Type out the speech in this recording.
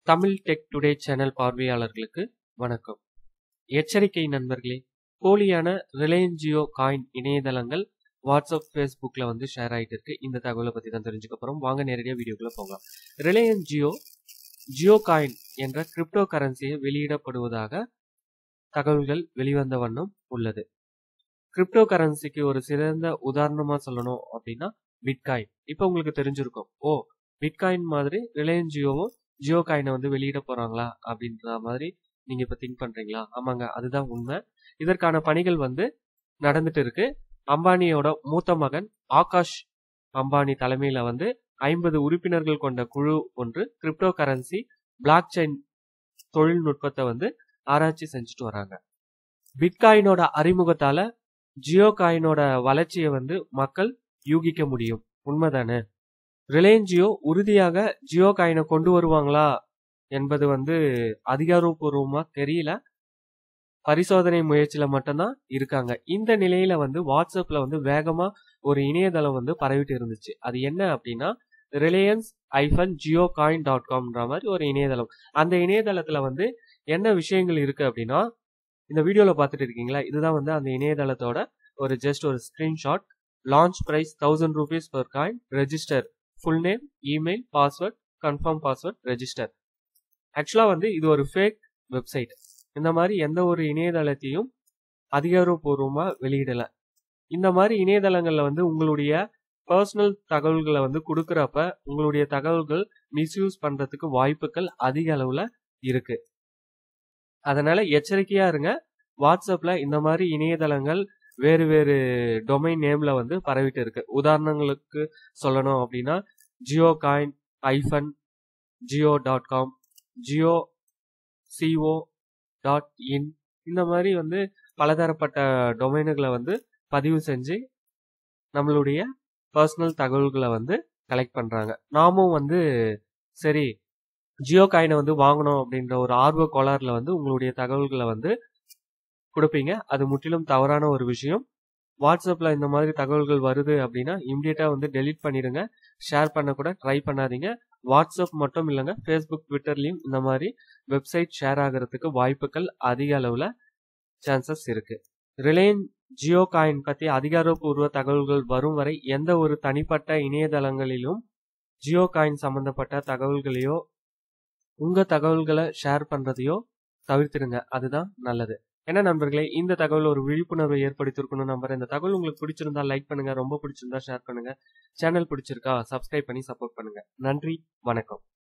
Tamil tech today channel பார்வையாளர்களுக்கு வணக்கம் எச்சரிக்கை நண்பர்களே போலியான ரிலையன்ஸ் ஜியோ காயின் இணையதளங்கள் வாட்ஸ்அப் ஃபேஸ்புக்கில் வந்து ஷேர் ஆகிட்டு இருக்கு இந்த தகவலை பற்றி தான் தெரிஞ்சுக்க போகிறோம் வாங்க நேரடியாக வீடியோக்குள்ளே போகலாம் ரிலையன்ஸ் ஜியோ ஜியோ காயின் என்ற கிரிப்டோ கரன்சியை வெளியிடப்படுவதாக தகவல்கள் வெளிவந்த வண்ணம் உள்ளது கிரிப்டோ கரன்சிக்கு ஒரு சிறந்த உதாரணமாக சொல்லணும் அப்படின்னா பிட்காயின் இப்போ உங்களுக்கு தெரிஞ்சிருக்கும் ஓ பிட்காயின் மாதிரி ரிலையன்ஸ் ஜியோவும் ஜியோ காயினை வந்து வெளியிட போறாங்களா அப்படின்ற மாதிரி நீங்க இப்ப திங்க் பண்றீங்களா ஆமாங்க அதுதான் உண்மை இதற்கான பணிகள் வந்து நடந்துட்டு இருக்கு அம்பானியோட மூத்த மகன் ஆகாஷ் அம்பானி தலைமையில வந்து ஐம்பது உறுப்பினர்கள் கொண்ட குழு ஒன்று கிரிப்டோ கரன்சி பிளாக் செயின் தொழில்நுட்பத்தை வந்து ஆராய்ச்சி செஞ்சுட்டு வராங்க பிட்காயினோட அறிமுகத்தால ஜியோ காயினோட வளர்ச்சியை வந்து மக்கள் யூகிக்க முடியும் உண்மைதானே ரிலையன்ஸ் ஜியோ உறுதியாக ஜியோ காயினை கொண்டு வருவாங்களா என்பது வந்து அதிகாரப்பூர்வமா தெரியல பரிசோதனை முயற்சியில மட்டும்தான் இருக்காங்க இந்த நிலையில வந்து வாட்ஸ்அப்ல வந்து வேகமா ஒரு இணையதளம் வந்து பரவிட்டு இருந்துச்சு அது என்ன அப்படின்னா ரிலையன்ஸ் ஐஃபன் ஜியோ காயின் டாட் காம்ன்ற மாதிரி ஒரு இணையதளம் அந்த இணையதளத்துல வந்து என்ன விஷயங்கள் இருக்கு அப்படின்னா இந்த வீடியோல பார்த்துட்டு இருக்கீங்களா இதுதான் வந்து அந்த இணையதளத்தோட ஒரு ஜஸ்ட் ஒரு screenshot launch price thousand rupees per coin register full name email password confirm password register ஆக்சுவலாக வந்து இது ஒரு ஃபேக் வெப்சைட் இந்த மாதிரி எந்த ஒரு இணையதளத்தையும் அதிகாரப்பூர்வமாக வெளியிடலை இந்த மாதிரி இணையதளங்களில் வந்து உங்களுடைய பர்சனல் தகவல்களை வந்து கொடுக்குறப்ப உங்களுடைய தகவல்கள் மிஸ்யூஸ் பண்ணுறதுக்கு வாய்ப்புகள் அதிக அளவில் இருக்கு அதனால எச்சரிக்கையா இருங்க வாட்ஸ்அப்ல இந்த மாதிரி இணையதளங்கள் வேறு வேறு டொமைன் நேம்ல வந்து பரவிட்டு இருக்கு உதாரணங்களுக்கு சொல்லணும் அப்படின்னா Jio coin hyphen Jio dot com Jio C O dot in இந்த மாதிரி வந்து பலதரப்பட்ட டொமைனுகளை வந்து பதிவு செஞ்சு நம்மளுடைய பர்சனல் தகவல்களை வந்து கலெக்ட் பண்றாங்க நாமும் வந்து சரி ஜியோ காயினை வந்து வாங்கணும் அப்படின்ற ஒரு ஆர்வ கோளாறுல வந்து உங்களுடைய தகவல்களை வந்து கொடுப்பீங்க அது முற்றிலும் தவறான ஒரு விஷயம் வாட்ஸ்அப்ல இந்த மாதிரி தகவல்கள் வருது அப்படின்னா இம்மிடியட்டா வந்து டெலிட் பண்ணிடுங்க ஷேர் பண்ண கூட ட்ரை பண்ணாதீங்க வாட்ஸ்அப் மட்டும் இல்லைங்க ஃபேஸ்புக் ட்விட்டர்லயும் இந்த மாதிரி வெப்சைட் ஷேர் ஆகிறதுக்கு வாய்ப்புகள் அதிக அளவுல சான்சஸ் இருக்கு ரிலையன்ஸ் ஜியோ காயின் பத்தி அதிகாரப்பூர்வ தகவல்கள் வரும் வரை எந்த ஒரு தனிப்பட்ட இணையதளங்களிலும் ஜியோ காயின் சம்பந்தப்பட்ட தகவல்களையோ உங்க தகவல்களை ஷேர் பண்றதையோ தவிர்த்திடுங்க அதுதான் நல்லது என்ன நண்பர்களே இந்த தகவல் ஒரு விழிப்புணர்வை ஏற்படுத்திருக்கணும் நம்பர் இந்த தகவல் உங்களுக்கு பிடிச்சிருந்தா லைக் பண்ணுங்க ரொம்ப பிடிச்சிருந்தா ஷேர் பண்ணுங்க சேனல் பிடிச்சிருக்கா சப்ஸ்கிரைப் பண்ணி சப்போர்ட் பண்ணுங்க நன்றி வணக்கம்